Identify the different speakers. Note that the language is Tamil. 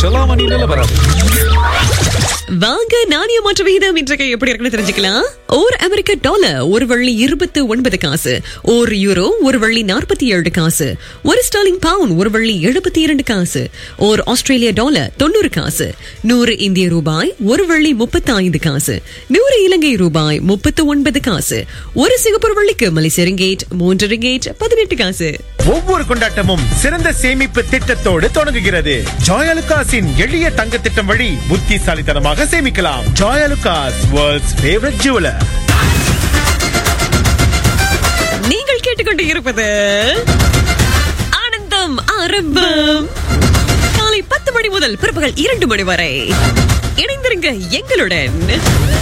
Speaker 1: செலாமணி நிலவரம்
Speaker 2: வாங்க நாணய மாற்று விகிதம் இன்றைக்கு எப்படி இருக்குன்னு தெரிஞ்சுக்கலாம் ஒரு அமெரிக்க டாலர் ஒரு வள்ளி இருபத்து ஒன்பது காசு ஒரு யூரோ ஒரு வள்ளி நாற்பத்தி ஏழு காசு ஒரு ஸ்டாலிங் பவுன் ஒரு வள்ளி எழுபத்தி இரண்டு காசு ஒரு ஆஸ்திரேலிய டாலர் தொண்ணூறு காசு நூறு இந்திய ரூபாய் ஒரு வள்ளி முப்பத்தி ஐந்து காசு நூறு இலங்கை ரூபாய் முப்பத்து ஒன்பது காசு ஒரு சிங்கப்பூர் வள்ளிக்கு மலேசிய ரிங்கேட் மூன்று ரிங்கேட் பதினெட்டு காசு
Speaker 3: ஒவ்வொரு கொண்டாட்டமும் சிறந்த சேமிப்பு திட்டத்தோடு தொடங்குகிறது ஜாயலுகாஸின் எளிய தங்க திட்டம் வழி புத்திசாலித்தனமாக சேமிக்கலாம் ஜாயலுகாஸ் வேர்ல்ட்ஸ் ஃபேவரட் ஜுவலர்
Speaker 2: நீங்கள் கேட்டுக்கொண்டு இருப்பது ஆனந்தம் ஆரம்பம் காலை பத்து மணி முதல் பிற்பகல் இரண்டு மணி வரை இணைந்திருங்க எங்களுடன்